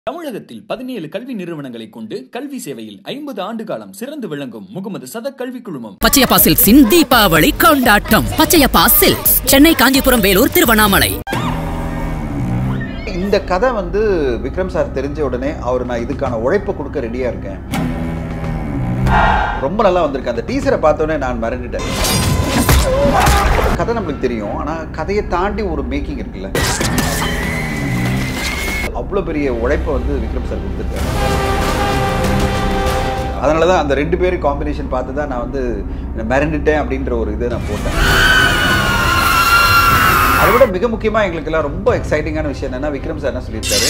தமிழகத்தில் பதினேழு கல்வி நிறுவனங்களை கொண்டு கல்வி சேவையில் ஐம்பது ஆண்டு காலம் சிறந்து விளங்கும் முகமது சதக் கல்வி குழுமம் பச்சையப்பா சில்க்ஸின் தீபாவளி கொண்டாட்டம் பச்சையப்பா சில்க்ஸ் சென்னை காஞ்சிபுரம் வேலூர் திருவண்ணாமலை இந்த கதை வந்து விக்ரம் சார் தெரிஞ்ச உடனே அவர் நான் இதுக்கான உழைப்பை கொடுக்க ரெடியாக இருக்கேன் ரொம்ப நல்லா வந்திருக்கு அந்த டீசரை பார்த்தோன்னே நான் மறந்துட்டேன் கதை நம்மளுக்கு தெரியும் ஆனால் கதையை தாண்டி ஒரு மேக்கிங் இருக்குல்ல அவ்வளோ பெரிய உழைப்பை வந்து விக்ரம் சார் கொடுத்துருக்காரு அதனால தான் அந்த ரெண்டு பேரும் காம்பினேஷன் பார்த்து தான் நான் வந்து மிரண்டுட்டேன் அப்படின்ற ஒரு இதை நான் போட்டேன் அதை விட மிக முக்கியமாக எங்களுக்கெல்லாம் ரொம்ப எக்ஸைட்டிங்கான விஷயம் என்னன்னா விக்ரம் சார் என்ன சொல்லியிருக்காரு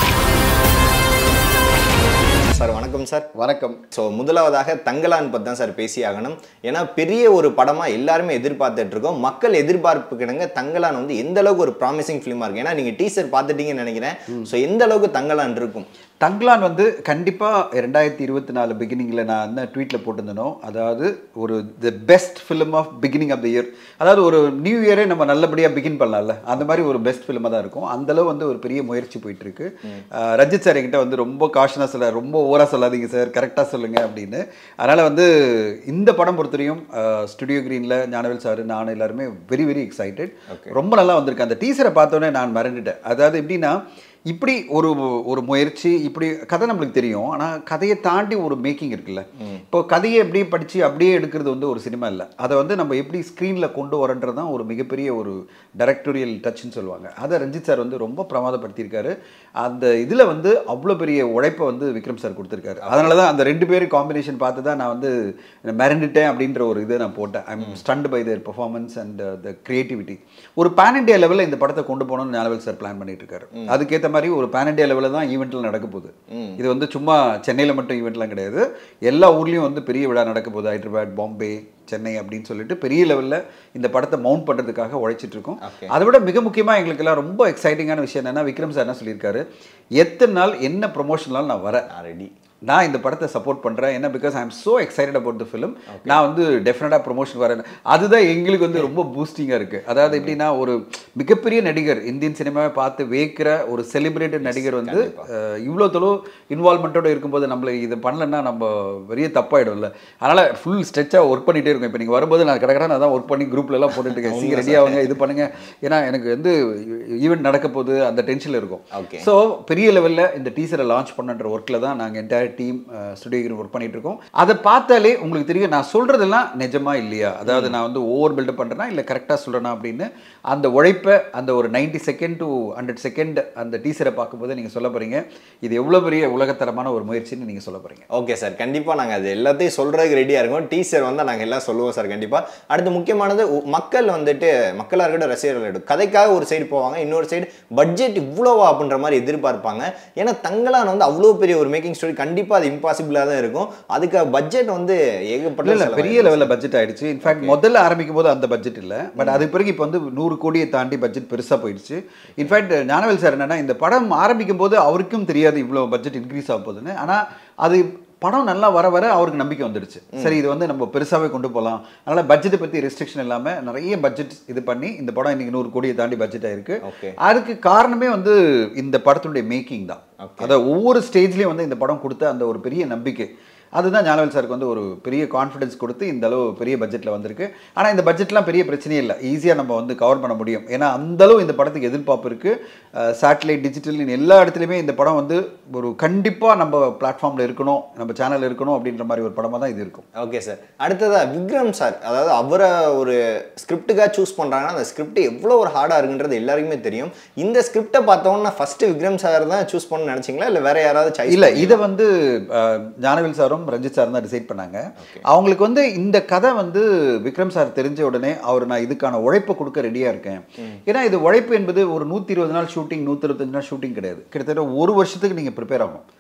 சார் வணக்கம் சார் வணக்கம் ஸோ முதலாவதாக தங்கலான் பற்றி தான் சார் பேசி ஆகணும் ஏன்னா பெரிய ஒரு படமாக எல்லாருமே எதிர்பார்த்துட்டு இருக்கோம் மக்கள் எதிர்பார்ப்புக்கு இணங்க தங்கலான் வந்து எந்த அளவுக்கு ஒரு ப்ராமிசிங் ஃபிலிமாக இருக்கு ஏன்னா நீங்கள் டீசர் பார்த்துட்டீங்கன்னு நினைக்கிறேன் ஸோ எந்த அளவுக்கு தங்கலான் இருக்கும் தங்லான் வந்து கண்டிப்பாக ரெண்டாயிரத்தி இருபத்தி நாலு பிகினிங்கில் நான் என்ன ட்வீட்டில் போட்டிருந்தனோ அதாவது ஒரு the best film of beginning of the year அதாவது ஒரு நியூ இயரே நம்ம நல்லபடியாக பிகின் பண்ணலாம்ல அந்த மாதிரி ஒரு பெஸ்ட் ஃபிலிமாக தான் இருக்கும் அந்தளவு வந்து ஒரு பெரிய முயற்சி போயிட்டு இருக்கு அஹ் ரஞ்சித் சார் என்கிட்ட வந்து ரொம்ப காஷனாக சொல்ல ரொம்ப ஓவராக சொல்லாதீங்க சார் கரெக்டாக சொல்லுங்க அப்படின்னு அதனால் வந்து இந்த படம் பொறுத்தவரையும் ஸ்டுடியோ கிரீனில் ஞானவேல் சார் நான் எல்லாருமே வெரி வெரி எக்ஸைட்டட் ரொம்ப நல்லா வந்திருக்கு அந்த டீசரை பார்த்தோன்னே நான் மறந்துட்டேன் அதாவது எப்படின்னா இப்படி ஒரு ஒரு முயற்சி இப்படி கதை நம்மளுக்கு தெரியும் ஆனால் கதையை தாண்டி ஒரு மேக்கிங் இருக்குல்ல இப்போ கதையை எப்படியே படித்து அப்படியே எடுக்கிறது வந்து ஒரு சினிமா இல்லை அதை வந்து நம்ம எப்படி ஸ்க்ரீனில் கொண்டு வரன்றது தான் ஒரு மிகப்பெரிய ஒரு டைரக்டோரியல் டச்னு சொல்லுவாங்க அதை ரஞ்சித் சார் வந்து ரொம்ப பிரமாதப்படுத்தியிருக்காரு அந்த இதில் வந்து அவ்வளோ பெரிய உழைப்பை வந்து விக்ரம் சார் கொடுத்துருக்காரு அதனால தான் அந்த ரெண்டு பேரும் காம்பினேஷன் பார்த்து தான் நான் வந்து மிரண்டுட்டேன் அப்படின்ற ஒரு இதை நான் போட்டேன் I am stunned by their performance and the creativity ஒரு பேன் இண்டியா லெவலில் இந்த படத்தை கொண்டு போகணும்னு ஞானவேல் சார் பிளான் பண்ணிட்டு இருக்காரு அதுக்கேற்ற மாதிரி ஒரு பேன் இண்டியா லெவலில் தான் ஈவெண்ட்டில் நடக்க போகுது இது வந்து சும்மா சென்னையில் மட்டும் ஈவெண்ட்லாம் கிடையாது எல்லா ஊர்லேயும் வந்து பெரிய விழா நடக்க போகுது ஹைதராபாத் பாம்பே சென்னை அப்படின்னு சொல்லிட்டு பெரிய லெவலில் இந்த படத்தை மவுண்ட் பண்ணுறதுக்காக உழைச்சிட்டு இருக்கோம் அதை விட மிக முக்கியமாக எங்களுக்கெல்லாம் ரொம்ப எக்ஸைட்டிங்கான விஷயம் என்னன்னா விக்ரம் சார் என்ன சொல்லியிருக்காரு எத்தனை நாள் என்ன ப்ரொமோஷனால் நான் வரேன் ரெடி நான் இந்த படத்தை சப்போர்ட் பண்ணுறேன் என்ன because I am so excited about the film நான் வந்து டெஃபினட்டாக ப்ரொமோஷன் வரேன் அதுதான் எங்களுக்கு வந்து ரொம்ப பூஸ்டிங்காக இருக்குது அதாவது எப்படின்னா ஒரு மிகப்பெரிய நடிகர் இந்தியன் சினிமாவை பார்த்து வேக்கிற ஒரு செலிப்ரேட்டட் நடிகர் வந்து அஹ், இவ்வளோ தொழில் இன்வால்மெண்ட்டோட இருக்கும்போது நம்மளை இது பண்ணலன்னா நம்ம பெரிய தப்பாயிடும்ல அதனால் ஃபுல் ஸ்ட்ரெச்சாக ஒர்க் பண்ணிகிட்டே இருக்கும் இப்போ நீங்கள் வரும்போது நான் கடற்கரை நான் தான் ஒர்க் பண்ணி குரூப்ல எல்லாம் போட்டுட்டு இருக்கேன் சீக்கிரம் ரெடி ஆகுங்க இது பண்ணுங்க ஏன்னா எனக்கு வந்து ஈவெண்ட் நடக்க போகுது அந்த டென்ஷனில் இருக்கும் Okay. ஸோ பெரிய லெவலில் இந்த டீசரை லான்ச் பண்ணுற ஒர்க்கில் தான் நாங்கள் என்டையர் டீம் ஸ்டுடியோ ஒர்க் பண்ணிட்டு இருக்கோம் அதை பார்த்தாலே உங்களுக்கு தெரியும் நான் சொல்கிறதெல்லாம் நிஜமா இல்லையா அதாவது நான் வந்து ஓவர் பில்டப் பண்ணுறேன்னா இல்லை கரெக்டாக சொல்கிறேனா அப்படின்னு அந்த உழைப்பை அந்த ஒரு 90 செகண்ட் டு ஹண்ட்ரட் செகண்ட் அந்த டீசரை பார்க்கும்போது நீங்கள் சொல்ல போகிறீங்க இது எவ்வளோ பெரிய உலகத்தரமான ஒரு முயற்சின்னு நீங்கள் சொல்ல போகிறீங்க ஓகே சார் கண்டிப்பாக நாங்கள் அது எல்லாத்தையும் சொல்கிறதுக்கு ரெடியாக இருக்கோம் டீசர் வந்து நாங்கள் எல்லாம் சொல்லுவோம் சார் கண்டிப்பாக அடுத்து முக்கியமானது உ- மக்கள் வந்துட்டு மக்களாக இருக்கட்டும் ரசிகர்கள் இருக்கட்டும் கதைக்காக ஒரு சைடு போவாங்க இன்னொரு சைடு பட்ஜெட் இவ்வளோவா அப்படின்ற மாதிரி எதிர்பார்ப்பாங்க ஏன்னா தங்கலான் வந்து அவ்வளோ பெரிய ஒரு மேக்கிங் ஸ்டோரி கண்டிப்பாக அது இம்பாசிபிளாக தான் இருக்கும் அதுக்கு பட்ஜெட் வந்து ஏகப்பட்ட இல்ல செலவாயிடும் பெரிய லெவலில் பட்ஜெட் ஆயிடுச்சு இன்ஃபேக்ட் முதல்ல ஆரம்பிக்கும் போது அந்த பட்ஜெட் இல்லை பட் அதுக்கு பிறகு இப்போ வந்து நூறு கோடியை தாண்டி பட்ஜெட் பெருசாக போயிடுச்சு இன்ஃபேக்ட் ஞானவேல் சார் என்னன்னா இந்த படம் ஆரம்பிக்கும் போது அவருக்கும் தெரியாது இவ்வளோ பட்ஜெட் இன்க்ரீஸ் ஆக போகுதுன்னு ஆனால் அது படம் நல்லா வர வர அவருக்கு நம்பிக்கை வந்துடுச்சு சரி இது வந்து நம்ம பெருசாகவே கொண்டு போகலாம் அதனால் பட்ஜெட்டை பற்றி ரெஸ்ட்ரிக்ஷன் இல்லாமல் நிறைய பட்ஜெட் இது பண்ணி இந்த படம் இன்னைக்கு நூறு கோடியை தாண்டி பட்ஜெட் ஆயிருக்கு Okay. அதுக்கு காரணமே வந்து இந்த படத்துடைய மேக்கிங் தான் அதாவது ஒவ்வொரு ஸ்டேஜ்லேயும் வந்து இந்த படம் கொடுத்த அந்த ஒரு பெரிய நம்பிக்கை அதுதான் ஞானவேல் சாருக்கு வந்து ஒரு பெரிய கான்ஃபிடன்ஸ் கொடுத்து இந்த அளவு பெரிய பட்ஜெட்டில் வந்திருக்கு ஆனால் இந்த பட்ஜெட்லாம் பெரிய பிரச்சனையே இல்லை ஈஸியாக நம்ம வந்து கவர் பண்ண முடியும் ஏன்னா அந்த அளவு இந்த படத்துக்கு எதிர்பார்ப்பு இருக்குது சேட்டலைட் டிஜிட்டல் எல்லா இடத்துலையுமே இந்த படம் வந்து ஒரு கண்டிப்பாக நம்ம பிளாட்ஃபார்மில் இருக்கணும் நம்ம சேனல் இருக்கணும் அப்படின்ற மாதிரி ஒரு படமாக தான் இது இருக்கும் ஓகே சார் அடுத்ததா விக்ரம் சார் அதாவது அவரை ஒரு ஸ்கிரிப்டுக்காக சூஸ் பண்ணுறாங்கன்னா அந்த ஸ்கிரிப்ட் எவ்வளோ ஒரு ஹார்டாக இருக்குன்றது எல்லாருக்குமே தெரியும் இந்த ஸ்கிரிப்டை பார்த்தோன்னா ஃபர்ஸ்ட் விக்ரம் சார் தான் சூஸ் பண்ண நினச்சிங்களா இல்லை வேற யாராவது சாய்ஸ் இல்ல இதை வந்து அஹ், ஞானவேல் சாரும் ரஞ்சித் சாரும் தான் டிசைட் பண்ணாங்க அவங்களுக்கு வந்து இந்த கதை வந்து விக்ரம் சார் தெரிஞ்ச உடனே அவர் நான் இதுக்கான உழைப்பை கொடுக்க ரெடியா இருக்கேன் ஏன்னா இது உழைப்பு என்பது ஒரு நூத்தி இருபது நாள் ஷூட்டிங் நூத்தி இருபத்தஞ்சு நாள் ஷூட்டிங் கிடையாது கிட்டத்தட்ட ஒரு வருஷத்துக்கு நீங்க ப்ரிப்பேர் ஆகணும்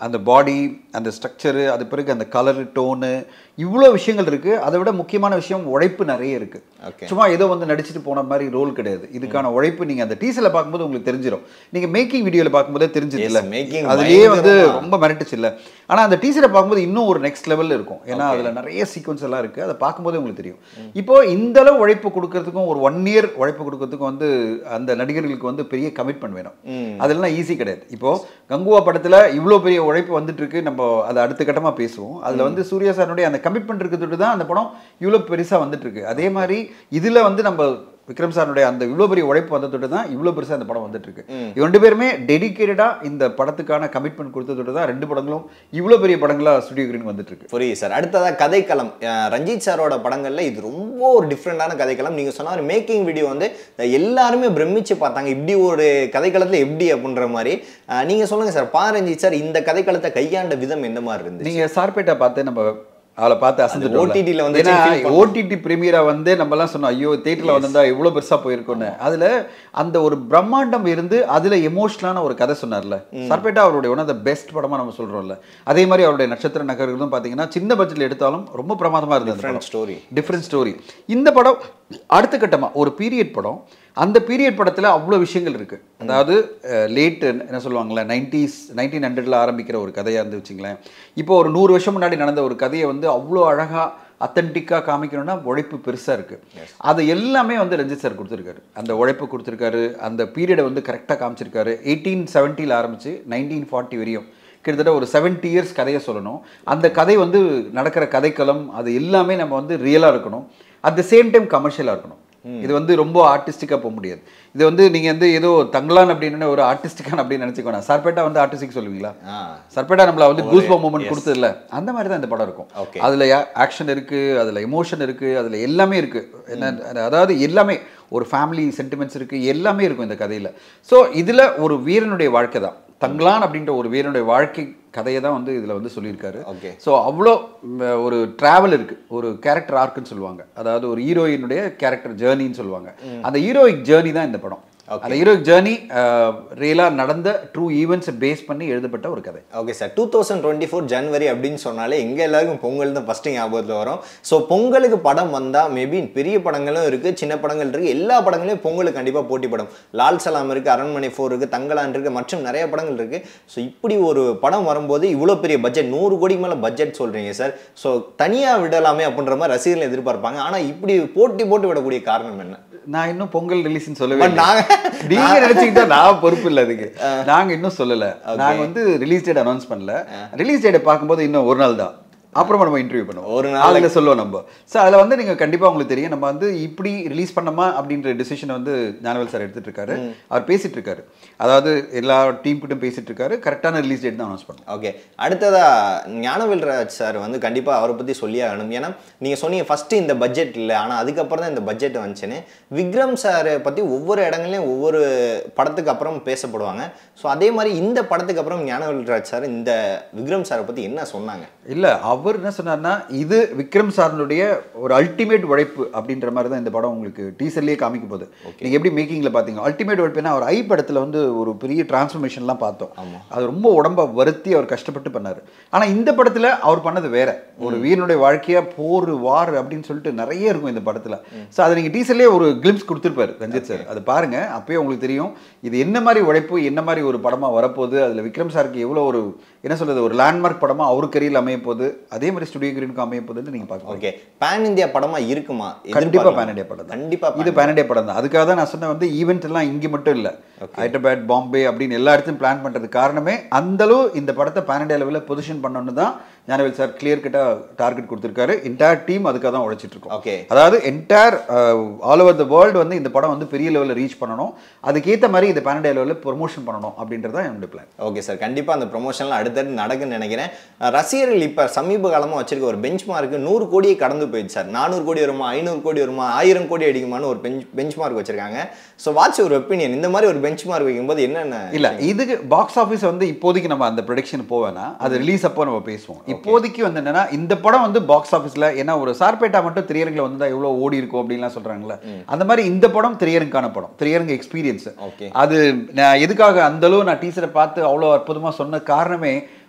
அந்த பாடி அந்த ஸ்ட்ரக்சரு அது பிறகு அந்த கலரு டோனு இவ்வளோ விஷயங்கள் இருக்குது அதை விட முக்கியமான விஷயம் உழைப்பு நிறைய இருக்குது Okay. சும்மா ஏதோ வந்து நடிச்சிட்டு போன மாதிரி ரோல் கிடையாது இதுக்கான உழைப்பு நீங்கள் அந்த டீசரில் பார்க்கும்போது உங்களுக்கு தெரிஞ்சிடும் நீங்கள் மேக்கிங் வீடியோவில் பார்க்கும்போதே தெரிஞ்சது இல்லை Yes, making அதுலேயே வந்து பயங்கரமா. ரொம்ப மிரட்டுச்சு இல்லை ஆனால் அந்த டீசரை பார்க்கும்போது இன்னும் ஒரு நெக்ஸ்ட் லெவலில் இருக்கும் ஏன்னா அதில் நிறைய சீக்வன்ஸ் எல்லாம் இருக்குது அதை பார்க்கும்போதே உங்களுக்கு தெரியும் இப்போ இந்த அளவு உழைப்பு கொடுக்கறதுக்கும் ஒரு ஒன் இயர் உழைப்பு கொடுக்கறதுக்கும் வந்து அந்த நடிகர்களுக்கு வந்து பெரிய கமிட்மெண்ட் வேணும் அதெல்லாம் ஈஸி கிடையாது இப்போ கங்குவா படத்தில் இவ்வளோ பெரிய உழைப்பு வந்துட்டு இருக்கு நம்ம அதை அடுத்த கட்டமாக பேசுவோம் அதில் வந்து சூர்யா சாருடைய அந்த கமிட்மெண்ட் இருக்கிறது தான் அந்த படம் இவ்வளோ பெருசாக வந்துட்டு இருக்கு அதே மாதிரி இதில் வந்து நம்ம விக்ரம் சாருடைய அந்த இவ்வளோ பெரிய உழைப்பு வந்ததோடு தான் இவ்வளோ பெருசாக இந்த படம் வந்துட்டு இருக்கு இவங்க ரெண்டு பேருமே டெடிக்கேட்டடாக இந்த படத்துக்கான கமிட்மெண்ட் கொடுத்ததோடு தான் ரெண்டு படங்களும் இவ்வளோ பெரிய படங்களாக ஸ்டுடியோ கிரீன் வந்துட்டு இருக்கு புரியுது சார் அடுத்ததா கதைக்களம் அஹ் ரஞ்சித் சாரோட படங்கள்ல இது ரொம்ப ஒரு டிஃப்ரெண்டான கதைக்களம் நீங்க சொன்ன மாதிரி மேக்கிங் வீடியோ வந்து எல்லாருமே பிரமிச்சு பார்த்தாங்க இப்படி ஒரு கதைக்களத்துல எப்படி அப்படின்ற மாதிரி அஹ் நீங்க சொல்லுங்க சார் பா ரஞ்சித் சார் இந்த கதைக்களத்தை கையாண்ட விதம் எந்த மாதிரி இருந்துச்சு நீங்க சார்பேட்டா பார்த்து நம்ம அவளை பார்த்து அசந்துட்டோம் OTT ல வந்துச்சு, ஏன்னா feel பண்ணோம். ஓடிடி பிரீமியரா வந்து நம்ம எல்லாம் சொன்னோம் ஐயோ தேட்டர்ல வந்திருந்தா இவ்வளவு பெருசா போயிருக்கும்னு அதுல அந்த ஒரு பிரம்மாண்டம் இருந்து அதுல எமோஷனலான ஒரு கதை சொன்னார்ல சார்பேட்டா அவருடைய ஒன் ஆஃப் த பெஸ்ட் படமா நம்ம சொல்றோம்ல அதே மாதிரி அவருடைய நட்சத்திர நகர்களும் பாத்தீங்கன்னா சின்ன பட்ஜெட்ல எடுத்தாலும் ரொம்ப பிரமாதமா இருந்தது அந்த Different படம். story. டிஃப்ரெண்ட் ஸ்டோரி இந்த படம் அடுத்த கட்டமா ஒரு பீரியட் படம் அந்த பீரியட் படத்துல அவ்வளோ விஷயங்கள் இருக்கு அதாவது லேட் என்ன சொல்லுவாங்கல்ல நைன்டிஸ் நைன்டீன் ஹண்ட்ரட்ல ஆரம்பிக்கிற ஒரு கதையா இருந்து வச்சுங்களேன் இப்போ ஒரு நூறு வருஷம் முன்னாடி நடந்த ஒரு கதையை வந்து அவ்வளோ அழகா அத்தன்டிக்காக காமிக்கணும்னா உழைப்பு பெருசாக இருக்கு அது எல்லாமே வந்து ரஞ்சித் சார் கொடுத்துருக்காரு அந்த உழைப்பு கொடுத்துருக்காரு அந்த பீரியடை வந்து கரெக்டாக காமிச்சிருக்காரு எயிட்டீன் செவன்ட்டியில் ஆரம்பிச்சு நைன்டீன் ஃபார்ட்டி வரையும் கிட்டத்தட்ட ஒரு 70 இயர்ஸ் கதையை சொல்லணும் அந்த கதை வந்து நடக்கிற கதைக்களம் அது எல்லாமே நம்ம வந்து ரியலாக இருக்கணும் அட் த சேம் டைம் கமர்ஷியலாக இருக்கணும் இது வந்து ரொம்ப ஆர்டிஸ்டிக்காக போக முடியாது இது வந்து நீங்கள் வந்து ஏதோ தங்கலான் அப்படின்னு ஒரு ஆர்டிஸ்டிக்கான அப்படின்னு நினச்சிக்கணும் சார்பேட்டா வந்து ஆர்டிஸ்டிக் சொல்லுவீங்களா ஆ. சர்பேட்டா நம்மள வந்து கூஸ் மூமெண்ட் கொடுத்ததுல அந்த மாதிரி தான் இந்த படம் இருக்கும் Okay. அதுல ஆக்ஷன் இருக்கு அதுல எமோஷன் இருக்கு அதுல எல்லாமே இருக்கு என்ன அதாவது எல்லாமே ஒரு ஃபேமிலி சென்டிமெண்ட்ஸ் இருக்கு எல்லாமே இருக்கும் இந்த கதையில ஸோ இதுல ஒரு வீரனுடைய வாழ்க்கை தான் தங்கலான் அப்படின்ற ஒரு வீரனுடைய வாழ்க்கை கதையை தான் வந்து இதுல வந்து சொல்லியிருக்காரு Okay. ஸோ அவ்வளோ ம், ஒரு டிராவல் இருக்கு ஒரு கேரக்டர் ஆர்க்குன்னு சொல்லுவாங்க அதாவது ஒரு ஹீரோயினுடைய கேரக்டர் ஜேர்னின்னு சொல்லுவாங்க அந்த ஹீரோயிக் ஜேர்னி தான் இந்த படம் அந்த ஹீரோயிக் ஜேர்னி ரியலாக நடந்த ட்ரூ ஈவெண்ட்ஸை பேஸ் பண்ணி எழுதப்பட்ட ஒரு கதை okay sir two thousand twenty four January அப்படின்னு சொன்னாலே எங்க எல்லாருக்கும் பொங்கல் தான் ஃபஸ்ட்டு ஞாபகத்தில் வரும் ஸோ பொங்கலுக்கு படம் வந்தால் மேபி பெரிய படங்களும் இருக்குது சின்ன படங்கள் இருக்குது எல்லா படங்களையும் பொங்கலுக்கு கண்டிப்பாக போட்டி படம் லால் சலாம் இருக்குது அரண்மனை ஃபோர் இருக்குது தங்கலான் இருக்குது மற்றும் நிறைய படங்கள் இருக்குது ஸோ இப்படி ஒரு படம் வரும்போது இவ்வளோ பெரிய பட்ஜெட் நூறு கோடிக்கு மேலே பட்ஜெட் சொல்கிறீங்க சார் ஸோ தனியாக விடலாமே அப்படின்ற மாதிரி ரசிகர்கள் எதிர்பார்ப்பாங்க ஆனால் இப்படி போட்டி போட்டு விடக்கூடிய காரணம் என்ன நான் இன்னும் பொங்கல் ரிலீஸ்னு சொல்லவே But இல்லை. நாங்க- நீங்க நினைச்சுக்கிட்டா நான் பொறுப்பு இல்லை அதுக்கு நாங்க இன்னும் சொல்லல நாங்க வந்து ரிலீஸ் டேட் அனௌன்ஸ் பண்ணல ரிலீஸ் டேட்டை பார்க்கும்போது இன்னும் ஒரு நாள் தான் அப்புறமா நம்ம இன்டர்வியூ பண்ணுவோம் ஒரு ஒரு நாள் நாள் சொல்லுவோம் நம்ம ஸோ அதில் வந்து நீங்கள் கண்டிப்பாக உங்களுக்கு தெரியும் நம்ம வந்து இப்படி ரிலீஸ் பண்ணமா அப்படின்ற டிசிஷனை வந்து ஞானவேல் சார் எடுத்துட்டு இருக்காரு அவர் பேசிட்டு இருக்காரு அதாவது எல்லா டீம் கிட்டும் பேசிட்டு இருக்காரு கரெக்டான ரிலீஸ் டேட் தான் அனௌன்ஸ் பண்ணுவோம் ஓகே அடுத்ததா ஞானவேல்ராஜ் சார் வந்து கண்டிப்பாக அவரை பற்றி சொல்லியே ஆகணும் ஏன்னா நீங்கள் சொன்னீங்க ஃபஸ்ட்டு இந்த பட்ஜெட் இல்லை ஆனால் அதுக்கப்புறம் தான் இந்த பட்ஜெட் வந்துச்சுன்னு விக்ரம் சாரை பற்றி ஒவ்வொரு இடங்களையும் ஒவ்வொரு படத்துக்கு அப்புறம் பேசப்படுவாங்க ஸோ அதே மாதிரி இந்த படத்துக்கு அப்புறம் ஞானவேல்ராஜ் சார் இந்த விக்ரம் சாரை பற்றி என்ன சொன்னாங்க இல்ல அவர் என்ன சொன்னார்னா இது விக்ரம் சாரனுடைய ஒரு அல்டிமேட் உழைப்பு அப்படின்ற மாதிரி தான் இந்த படம் உங்களுக்கு டீசர்லயே காமிக்க போகுது நீங்க எப்படி மேக்கிங்ல பாத்தீங்க அல்டிமேட் உழைப்புனா அவர் ஐ படத்துல வந்து ஒரு பெரிய டிரான்ஸ்ஃபர்மேஷன்லாம் பார்த்தோம் அது ரொம்ப உடம்ப வருத்தி அவர் கஷ்டப்பட்டு பண்ணாரு ஆனா இந்த படத்துல அவர் பண்ணது வேற ஒரு வீரனுடைய வாழ்க்கையா போர் வார் அப்படின்னு சொல்லிட்டு நிறைய இருக்கும் இந்த படத்துல ஸோ அதை நீங்க டீசர்லயே ஒரு கிளிம்ஸ் கொடுத்துருப்பாரு ரஞ்சித் சார் அது பாருங்க அப்பயே உங்களுக்கு தெரியும் இது என்ன மாதிரி உழைப்பு என்ன மாதிரி ஒரு படமா வரப்போகுது அதுல விக்ரம் சாருக்கு எவ்வளவு ஒரு என்ன சொல்றது ஒரு லேண்ட்மார்க் படமா அவர் கரியல் அமைய போகுது அதே மாதிரி ஸ்டுடியோ கிரீனுக்கு அமைய போகுதுன்னு நீங்க பார்க்கலாம் ஓகே பேன் இந்தியா படமா இருக்குமா கண்டிப்பா எதிர்பார்க்கலாம். பேன் இண்டியா படம் தான் கண்டிப்பா இது பேன் இண்டியா படம் தான் அதுக்காக தான் நான் சொன்ன வந்து ஈவெண்ட் எல்லாம் இங்க மட்டும் இல்ல ஹைதராபாத் பாம்பே அப்படின்னு எல்லா இடத்தையும் பிளான் பண்றது காரணமே அந்த அளவு இந்த படத்தை பேன் இண்டியா லெவலில் பொசிஷன் பண்ணணும்னு தான் ஞானவேல் சார் கிளியர் கிட்ட டார்கெட் கொடுத்துருக்காரு என்டையர் டீம் அதுக்காக தான் உழைச்சிட்டு இருக்கோம் ஓகே அதாவது entire all over the world வந்து இந்த படம் வந்து பெரிய லெவலில் ரீச் பண்ணணும் அதுக்கேற்ற மாதிரி இந்த பேன் இண்டியா லெவலில் ப்ரொமோஷன் பண்ணணும் அப்படின்றது தான் என்னுடைய பிளான் ஓகே சார் கண்டிப்பாக அந்த ப்ரொமோஷன்லாம் அடுத்தடுத்து நடக்குன்னு நினைக்கிறேன் அஹ் ரசிகர்கள் இப்போ சமீப காலமாக வச்சிருக்க ஒரு பெஞ்ச் மார்க்கு நூறு கோடியை கடந்து போயிடுச்சு சார் நானூறு கோடி வருமா ஐநூறு கோடி வருமா ஆயிரம் கோடி அடிக்குமான்னு ஒரு பெஞ்ச் பெஞ்ச் மார்க் வச்சிருக்காங்க ஸோ வாட்ச் ஒரு ஒப்பீனியன் இந்த மாதிரி ஒரு பெஞ்ச் மார்க் வைக்கும்போது என்னென்ன இல்ல இதுக்கு பாக்ஸ் ஆஃபீஸ் வந்து இப்போதைக்கு நம்ம அந்த ப்ரொடக்ஷன் போவேனா அது ரிலீஸ் அப்போ நம்ம பேசுவோம் இப்போதைக்கு வந்து என்னன்னா இந்த படம் வந்து பாக்ஸ் ஆஃபீஸ்ல ஏன்னா ஒரு சார்பேட்டா மட்டும் திரையரங்கில் வந்து எவ்வளவு ஓடி இருக்கும் அப்படின்லாம் சொல்றாங்கல்ல அந்த மாதிரி இந்த படம் திரையரங்கான படம் திரையரங்கு எக்ஸ்பீரியன்ஸ் Okay. அது நான் எதுக்காக அந்த அளவு நான் டீச்சரை பார்த்து அவ்வளோ அற்புதமா சொன்ன காரணமே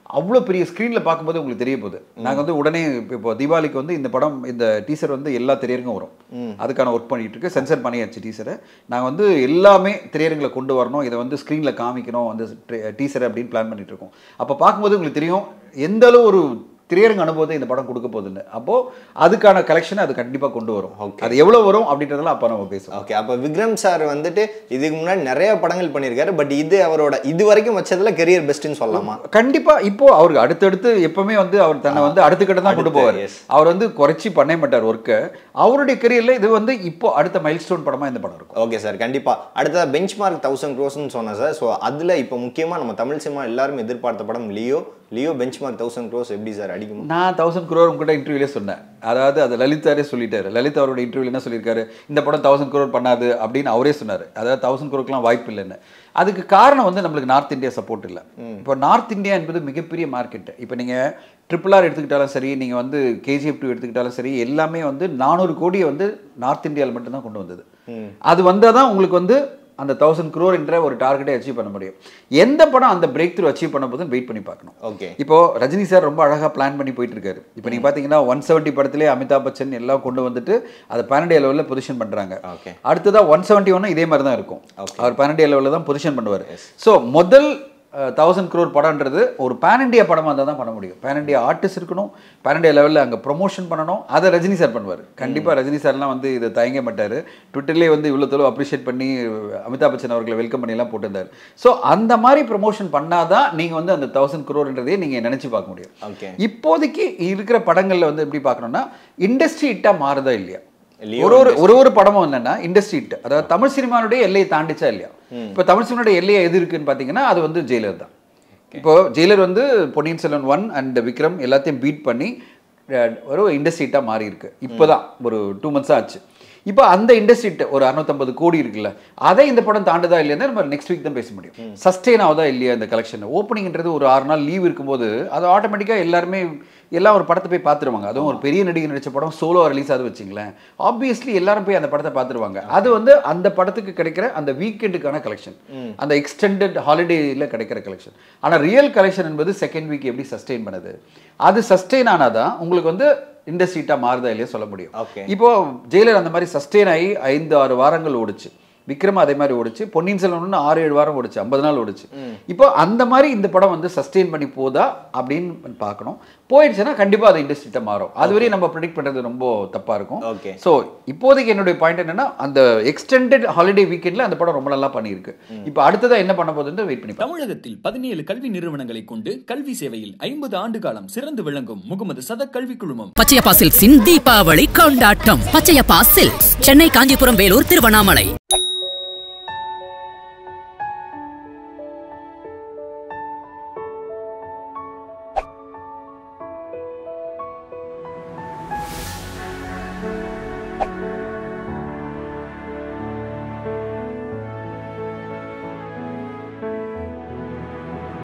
அவ்வளோ பெரிய ஸ்க்ரீனில் பார்க்கும்போது உங்களுக்கு தெரிய போகுது நாங்கள் வந்து உடனே இப்போ- இப்போ தீபாவளிக்கு வந்து இந்த படம் இந்த டீசர் வந்து எல்லா திரையரங்கும் வரும் அதுக்கான ஒர்க் பண்ணிட்டு இருக்கு சென்சர் பண்ணியாச்சு டீசரை நாங்கள் வந்து எல்லாமே திரையரங்களை கொண்டு வரணும் இதை வந்து ஸ்க்ரீனில் காமிக்கணும் அந்த டீசரை அப்படின்னு பிளான் பண்ணிட்டு இருக்கோம் அப்போ பார்க்கும்போது உங்களுக்கு தெரியும் எந்த அளவு ஒரு திரையரங்க அனுபவத்தை இந்த படம் கொடுக்க போகுதுன்னு அப்போ அதுக்கான கலெக்ஷனை அது கண்டிப்பாக கொண்டு வரும் அது எவ்வளோ வரும் அப்படின்றதெல்லாம் அப்போ நம்ம பேசுவோம் ஓகே அப்போ விக்ரம் சார் வந்துட்டு இதுக்கு முன்னாடி நிறைய படங்கள் பண்ணியிருக்காரு பட் இது அவரோட இது வரைக்கும் வச்சதுல கெரியர் பெஸ்ட்னு சொல்லலாமா கண்டிப்பா இப்போ அவருக்கு அடுத்தடுத்து எப்பவுமே வந்து அவர் தன்னை வந்து அடுத்த கட்டம் தான் கொண்டு அடுத்து, போவார் yes. அவர் வந்து குறைச்சி பண்ண மாட்டார் ஒர்க்கை அவருடைய கெரியர்ல இது வந்து இப்போ அடுத்த மைல்ஸ்டோன் படமா இந்த படம் இருக்கும் ஓகே சார் கண்டிப்பா அடுத்ததா பெஞ்ச் மார்க் தௌசண்ட் க்ரோஸ்னு சொன்னேன் சார் ஸோ அதுல இப்போ முக்கியமா நம்ம தமிழ் சினிமா எல்லாரும் எதிர்பார்த்த படம் Leo Leo benchmark thousand crores எப்படி சார் அடிக்குமா நான் தௌசண்ட் குரோர் உங்ககிட்ட இன்டர்வியூலே சொன்னேன் அதாவது அது லலிதாரே சொல்லிட்டாரு லலித் அவரோட இன்டர்வியூல என்ன சொல்லியிருக்காரு இந்த படம் தௌசண்ட் குரோர் பண்ணாது அப்படின்னு அவரே சொன்னார் அதாவது தௌசண்ட் குரோருக்குலாம் வாய்ப்பு இல்லைன்னு அதுக்கு காரணம் வந்து நம்மளுக்கு நார்த் இந்தியா சப்போர்ட் இல்லை இப்போ நார்த் இந்தியா என்பது மிகப்பெரிய மார்க்கெட் இப்போ நீங்கள் ட்ரிபிள் ஆர் எடுத்துக்கிட்டாலும் சரி நீங்கள் வந்து கேஜிஎஃப் டூ எடுத்துக்கிட்டாலும் சரி எல்லாமே வந்து நானூறு கோடியை வந்து நார்த் இந்தியாவில் மட்டும்தான் கொண்டு வந்தது அது வந்தால் தான் உங்களுக்கு வந்து அந்த தௌசண்ட் குரோர் என்ற ஒரு டார்கெட்டை அச்சீவ் பண்ண முடியும் எந்த படம் அந்த பிரேக் த்ரூ அச்சீவ் பண்ண போதுன்னு வெயிட் பண்ணி பார்க்கணும் ஓகே இப்போ ரஜினி சார் ரொம்ப அழகா பிளான் பண்ணி போயிட்டு இருக்காரு இப்போ நீங்க பாத்தீங்கன்னா ஒன் செவன்ட்டி படத்திலே அமிதாப் பச்சன் எல்லாம் கொண்டு வந்துட்டு அதை பன்னெண்டு லெவலில் பொசிஷன் பண்றாங்க ஓகே அடுத்ததா ஒன் செவன்ட்டி ஒன்று இதே மாதிரி தான் இருக்கும் அவர் பன்னெண்டு லெவலில் தான் பொசிஷன் பண்ணுவார் ஸோ முதல் தௌசண்ட் க்ரோர் படம்ன்றது ஒரு பேன் இண்டியா படமாக இருந்தால் தான் பண்ண முடியும் பேன் இண்டியா ஆர்டிஸ்ட் இருக்கணும் பேன் இண்டியா லெவலில் அங்கே ப்ரொமோஷன் பண்ணணும் அதை ரஜினி சார் பண்ணுவார் கண்டிப்பாக ரஜினி சார்லாம் வந்து இதை தயங்க மாட்டார் ட்விட்டர்லேயே வந்து இவ்வளோ தொழில் அப்ரிஷியேட் பண்ணி அமிதாப் பச்சன் அவர்களை வெல்கம் பண்ணிலாம் போட்டிருந்தார் ஸோ அந்த மாதிரி ப்ரொமோஷன் பண்ணாதான் நீங்கள் வந்து அந்த தௌசண்ட் க்ரோர்ன்றதையே நீங்கள் நினச்சி பார்க்க முடியும் ஓகே இப்போதைக்கு இருக்கிற படங்கள்ல வந்து எப்படி பார்க்கணும்னா இண்டஸ்ட்ரி ஹிட்டா மாறுதா இல்லையா லியோ ஒரு ஒரு ஒரு ஒரு படமும் என்னன்னா இண்டஸ்ட்ரி ஹிட் அதாவது தமிழ் சினிமாவுடைய எல்லையை தாண்டிச்சா இல்லையா இப்போ தமிழ் சினிமாவுடைய எல்லையை எது இருக்குன்னு பார்த்தீங்கன்னா அது வந்து ஜெயிலர் தான் இப்போ ஜெயிலர் வந்து பொன்னியின் செல்வன் ஒன் அண்ட் விக்ரம் எல்லாத்தையும் பீட் பண்ணி அஹ், ஒரு இண்டஸ்ட்ரி ஹிட்டாக மாறி இருக்கு இப்போதான் ஒரு டூ மந்த்ஸ் ஆச்சு இப்போ அந்த இண்டஸ்ட்ரி ஹிட் ஒரு அறுநூத்தம்பது கோடி இருக்குல்ல அதை இந்த படம் தாண்டுதா இல்லையா நம்ம நெக்ஸ்ட் வீக் தான் பேச முடியும் சஸ்டெயின் ஆகுதா இல்லையா இந்த கலெக்ஷன் ஓப்பனிங்ன்றது ஒரு ஆறு நாள் லீவ் இருக்கும்போது அது ஆட்டோமேட்டிக்காக எல்லாருமே எல்லாம் ஒரு படத்தை போய் பார்த்துருவாங்க அதுவும் ஒரு பெரிய நடிகை நடிச்ச படம் சோலோ ரிலீஸ் ஆகுது வச்சுங்களேன் ஆப்வியஸ்லி எல்லாரும் போய் அந்த படத்தை பார்த்துருவாங்க அது வந்து அந்த படத்துக்கு கிடைக்கிற அந்த வீக்கெண்டுக்கான கலெக்ஷன் அந்த எக்ஸ்டெண்டட் ஹாலிடேயில் கிடைக்கிற கலெக்ஷன் ஆனால் ரியல் கலெக்ஷன் என்பது செகண்ட் வீக் எப்படி சஸ்டெயின் பண்ணுது அது சஸ்டெயின் ஆனாதான் உங்களுக்கு வந்து இண்டஸ்ட்ரீட்டாக மாறுதா இல்லையா சொல்ல முடியும் Okay. இப்போ ஜெயிலர் அந்த மாதிரி சஸ்டெயின் ஆகி ஐந்து ஆறு வாரங்கள் ஓடுச்சு விக்ரம் அதே மாதிரி ஓடுச்சு பொன்னியின் செல்வன் ஆறு ஏழு வாரம் ஓடுச்சு ஐம்பது நாள் ஓடுச்சு இப்போ அந்த மாதிரி இந்த படம் வந்து சஸ்டெயின் பண்ணி போதா அப்படின்னு பார்க்கணும் போயிடுச்சுன்னா கண்டிப்பா அது இண்டஸ்ட்ரிட்ட மாறும் அதுவரையும் நம்ம ப்ரிடிக்ட் பண்றது ரொம்ப தப்பா இருக்கும் Okay. ஸோ இப்போதைக்கு என்னுடைய பாயிண்ட் என்னன்னா அந்த எக்ஸ்டெண்டட் ஹாலிடே வீக்கெண்ட்ல அந்த படம் ரொம்ப நல்லா பண்ணியிருக்கு இப்போ அடுத்ததா என்ன பண்ண போகுதுன்னு வெயிட் பண்ணி பார்ப்போம். தமிழகத்தில் பதினேழு கல்வி நிறுவனங்களை கொண்டு கல்வி சேவையில் ஐம்பது ஆண்டு காலம் சிறந்து விளங்கும் முகமது சதக் கல்வி குழுமம் பச்சையப்பா சில்க்ஸின் தீபாவளி கொண்டாட்டம் பச்சையப்பா சில்க்ஸ் சென்னை காஞ்சிபுரம் வேலூர் திருவண்ணாமலை